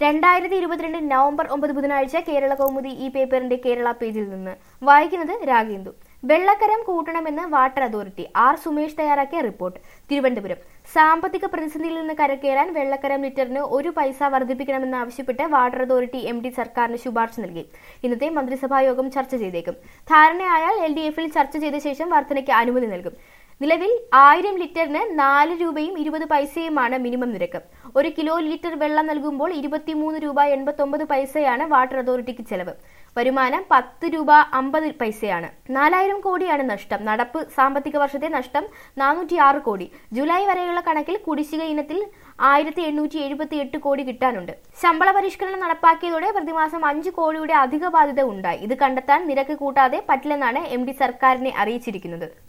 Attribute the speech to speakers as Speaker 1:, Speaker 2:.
Speaker 1: രണ്ടായിരത്തി ഇരുപത്തിരണ്ട് നവംബർ ഒമ്പത് ബുധനാഴ്ച കേരള കൗമുദി ഈ പേപ്പറിന്റെ കേരള പേജിൽ നിന്ന് വായിക്കുന്നത് രാഗേന്ദു വെള്ളക്കരം കൂട്ടണമെന്ന് വാട്ടർ അതോറിറ്റി ആർ സുമേഷ് തയ്യാറാക്കിയ റിപ്പോർട്ട് തിരുവനന്തപുരം സാമ്പത്തിക പ്രതിസന്ധിയിൽ നിന്ന് കരകയറാൻ വെള്ളക്കരം ലിറ്ററിന് ഒരു പൈസ വർദ്ധിപ്പിക്കണമെന്നാവശ്യപ്പെട്ട് വാട്ടർ അതോറിറ്റി എം ഡി സർക്കാരിന് ശുപാർശ നൽകി ഇന്നത്തെ മന്ത്രിസഭാ യോഗം ചർച്ച ചെയ്തേക്കും ധാരണയായാൽ എൽ ഡി എഫിൽ ചർച്ച ചെയ്ത ശേഷം വർധനയ്ക്ക് അനുമതി നൽകും നിലവിൽ ആയിരം ലിറ്ററിന് നാല് രൂപയും ഇരുപത് പൈസയുമാണ് മിനിമം നിരക്ക് ഒരു കിലോ ലിറ്റർ വെള്ളം നൽകുമ്പോൾ ഇരുപത്തിമൂന്ന് രൂപ എൺപത്തൊമ്പത് പൈസയാണ് വാട്ടർ അതോറിറ്റിക്ക് ചെലവ് വരുമാനം പത്ത് രൂപ അമ്പത് പൈസയാണ് നാലായിരം കോടിയാണ് നഷ്ടം നടപ്പ് സാമ്പത്തിക വർഷത്തെ നഷ്ടം നാനൂറ്റി ആറ് കോടി ജൂലൈ വരെയുള്ള കണക്കിൽ കുടിശ്ശിക ഇനത്തിൽ ആയിരത്തി എണ്ണൂറ്റി എഴുപത്തി എട്ട് കോടി കിട്ടാനുണ്ട് ശമ്പള പരിഷ്കരണം നടപ്പാക്കിയതോടെ പ്രതിമാസം അഞ്ച് കോടിയുടെ അധിക ബാധ്യത ഉണ്ടായി ഇത് കണ്ടെത്താൻ നിരക്ക് കൂട്ടാതെ പറ്റില്ലെന്നാണ് എം ഡി സർക്കാരിനെ അറിയിച്ചിരിക്കുന്നത്